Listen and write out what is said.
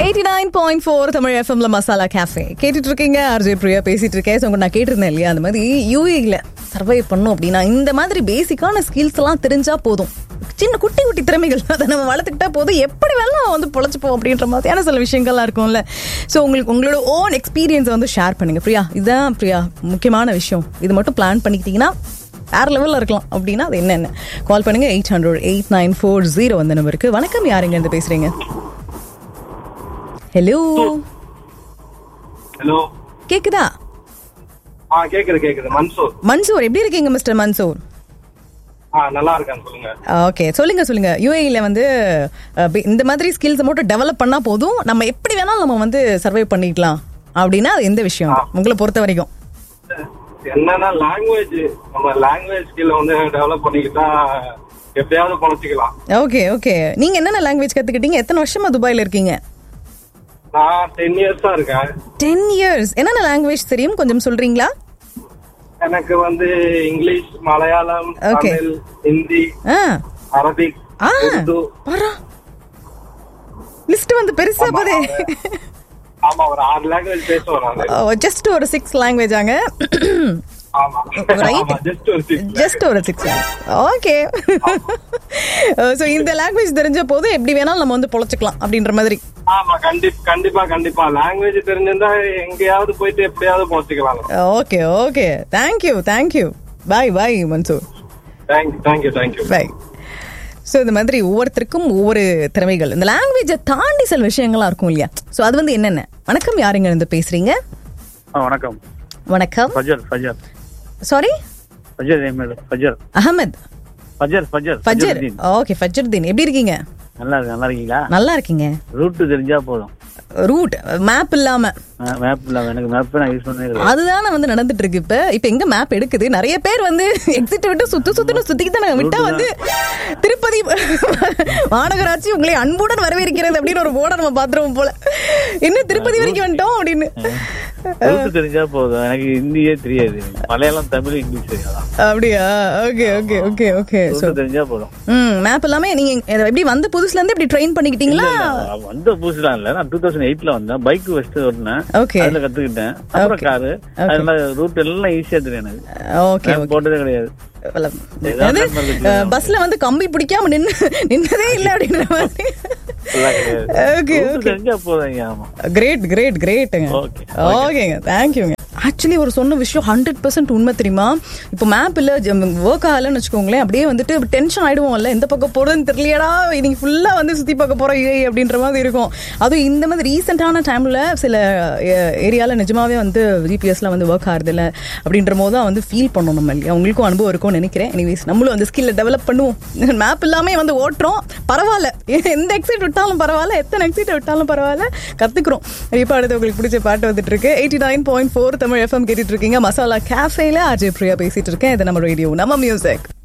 Eighty nine point four Tamil எஃப்எம்ல masala cafe கேட்டுட்டு இருக்கீங்க ஆர்ஜே பிரியா பேசிட்டு இருக்கேன் ஸோ நான் கேட்டிருந்தேன் இல்லையா அந்த மாதிரி யூஏல சர்வை பண்ணும் அப்படின்னா இந்த மாதிரி பேசிக்கான ஸ்கில்ஸ் எல்லாம் தெரிஞ்சா போதும் சின்ன குட்டி குட்டி திறமைகள் அதை நம்ம வளர்த்துக்கிட்டா போதும் எப்படி வேணாலும் நம்ம வந்து பொழைச்சிப்போம் அப்படின்ற மாதிரியான சில விஷயங்கள்லாம் இருக்கும்ல ஸோ உங்களுக்கு உங்களோட ஓன் எக்ஸ்பீரியன்ஸை வந்து ஷேர் பண்ணுங்க பிரியா இதுதான் பிரியா முக்கியமான விஷயம் இது மட்டும் பிளான் பண்ணிக்கிட்டீங்கன்னா வேற லெவலில் இருக்கலாம் அப்படின்னா அது என்னென்ன கால் பண்ணுங்க eight hundred eight nine four zero அந்த நம்பருக்கு வணக்கம் யாருங்க இருந்து பேசுறீங்க ஹலோ ஹலோ கேக்குதா ஆ கேக்குது கேக்குது மன்சூர் மன்சூர் எப்படி இருக்கீங்க மிஸ்டர் மன்சூர் ஆ நல்லா இருக்கேன் சொல்லுங்க ஓகே சொல்லுங்க சொல்லுங்க யூஏஇல வந்து அஹ், பி- இந்த மாதிரி ஸ்கில்ஸ் மட்டும் டெவலப் பண்ணா போதும் நம்ம எப்படி வேணாலும் நம்ம வந்து சர்வை பண்ணிக்கலாம் அப்படின்னா அது எந்த விஷயம் உங்களை பொறுத்த வரைக்கும் என்னன்னா லாங்குவேஜ் நம்ம லாங்குவேஜ் ஸ்கில் வந்து டெவலப் பண்ணிக்கிட்டா எப்படியாவது பொழைச்சிக்கலாம் ஓகே ஓகே நீங்க என்னென்ன லாங்குவேஜ் கத்துக்கிட்டீங்க எத்தனை வருஷமா துபாயில இருக்கீங்க நான் டென் இயர்ஸா இருக்கேன் டென் இயர்ஸ் என்னென்ன லாங்குவேஜ் தெரியும் கொஞ்சம் சொல்றீங்களா எனக்கு வந்து இங்கிலீஷ் மலையாளம் Okay. தமிழ் ஹிந்தி ஆ அரபிக் ஆ உருது பரா லிஸ்ட் வந்து பெருசா போதே ஆமா ஒரு ஆறு லாங்குவேஜ் பேசுவேன் நாங்க ஜஸ்ட் ஒரு சிக்ஸ் லாங்குவேஜ் ஆமா Right. ஆமா ஜஸ்ட் ஒரு six. ஜஸ்ட் ஒரு சிக்ஸ் ஓகே ஸோ இந்த லாங்குவேஜ் தெரிஞ்ச போது எப்படி வேணாலும் நம்ம வந்து பொழைச்சிக்கலாம் அப்படின்ற மாதிரி ஆமா கண்டிப்பா கண்டிப்பா கண்டிப்பா லாங்குவேஜ் தெரிஞ்சிருந்தா எங்கேயாவது போயிட்டு எப்படியாவது பொழைச்சிக்கலாம் okay okay thank you thank you bye bye Mansoor thank you thank you thank you bye so இந்த மாதிரி ஒவ்வொருத்தருக்கும் ஒவ்வொரு திறமைகள் இந்த லாங்குவேஜை தாண்டி சில விஷயங்கள்லாம் இருக்கும் இல்லையா ஸோ அது வந்து என்னென்ன வணக்கம் யாருங்க இருந்து பேசுறீங்க ஆ, வணக்கம் வணக்கம் Fajar Fajar sorry Fajar ML Fajar Ahamed Fajar Fajar Fajar Fajaruddin. Okay Fajaruddin எப்படி இருக்கீங்க நல்லா இருக்கு நல்லா இருக்கீங்களா நல்லா இருக்கீங்க ரூட்டு தெரிஞ்சா போதும் ரூட் மேப் இல்லாம மேப் இல்லாம எனக்கு மேப் நான் யூஸ் பண்ணவே கிடையாது அதுதானே வந்து நடந்துட்டு இருக்கு இப்ப இப்ப எங்க மேப் எடுக்குது நிறைய பேர் வந்து எக்ஸிட் விட்டு சுத்து சுத்துன்னு சுத்திக்கிட்டு விட்டா வந்து திருப்பதி மாநகராட்சி உங்களை அன்புடன் வரவேற்கிறது அப்படின்னு ஒரு போர்டை நம்ம பாத்துருவோம் போல இன்னும் திருப்பதி வரைக்கும் வந்துட்டோம் அப்படின்னு ரூட்டு தெரிஞ்சா போதும் எனக்கு ஹிந்தியே தெரியாது மலையாளம் தமிழ் இங்கிலீஷ் தெரியாதான் அப்படியா okay okay okay okay route தெரிஞ்சா போதும் ம் மேப் எல்லாமே நீங்க எப்படி வந்த புதுசுல இருந்து இப்படி ட்ரெயின் பண்ணிக்கிட்டீங்களா இல்ல, வந்த புதுசுலாம் இல்ல நான் டூ தௌசண்ட் எயிட்ல வந்தேன் பைக் ஃபர்ஸ்ட் ஓட்டினேன் ஓகே அதுல கத்துக்கிட்டேன் அப்புறம் Okay. Car Okay. அதனால ரூட் எல்லாம் ஈஸியா தெரியும் எனக்கு ஓகே Map போட்டதே கிடையாது அது பஸ்ல வந்து கம்பி பிடிக்காம நின்னு நின்னதே இல்ல அப்படின்ற மாதிரி எல்லாம் கிடையாது ஓகே ரூட்டு தெரிஞ்சா போதும் ஆமா கிரேட் கிரேட் கிரேட்டுங்க Okay. ஓகேங்க தேங்க்யூங்க ஆக்சுவலி ஒரு சொன்ன விஷயம் ஹண்ட்ரட் பர்சன்ட் உண்மை தெரியுமா இப்போ மேப் இல்ல ஒர்க் ஆகலன்னு வச்சுக்கோங்களேன் அப்படியே வந்துட்டு டென்ஷன் ஆயிடுவோம்ல எந்த பக்கம் போறதுன்னு தெரியலையடா இன்னைக்கு ஃபுல்லா வந்து சுத்தி பார்க்க போறோம் ஏய் அப்படின்ற மாதிரி இருக்கும் அதுவும் இந்த மாதிரி ரீசெண்டான டைம்ல சில ஏரியால நிஜமாவே வந்து ஜிபிஎஸ்ல வந்து ஒர்க் ஆகுறது இல்ல அப்படின்ற போது தான் வந்து ஃபீல் பண்ணணும் நம்ம இல்லையா உங்களுக்கும் அனுபவம் இருக்கும்னு நினைக்கிறேன் எனிவேஸ் நம்மளும் அந்த ஸ்கில்ல டெவலப் பண்ணுவோம் மேப் இல்லாம வந்து ஓட்டுறோம் பரவாயில்ல எந்த எக்ஸைட் விட்டாலும் பரவாயில்ல எத்தனை எக்ஸைட் விட்டாலும் பரவாயில்ல கத்துக்கிறோம் இப்போ அடுத்து உங்களுக்கு பிடிச்ச பாட்டு வந்துட்டு இருக்கு eighty nine point four Tamil FM கேட்டுட்டு இருக்கீங்க மசாலா கேஃபேல அஜய் பிரியா பேசிட்டு இருக்கேன் இது நம்ம ரேடியோ நம்ம மியூசிக்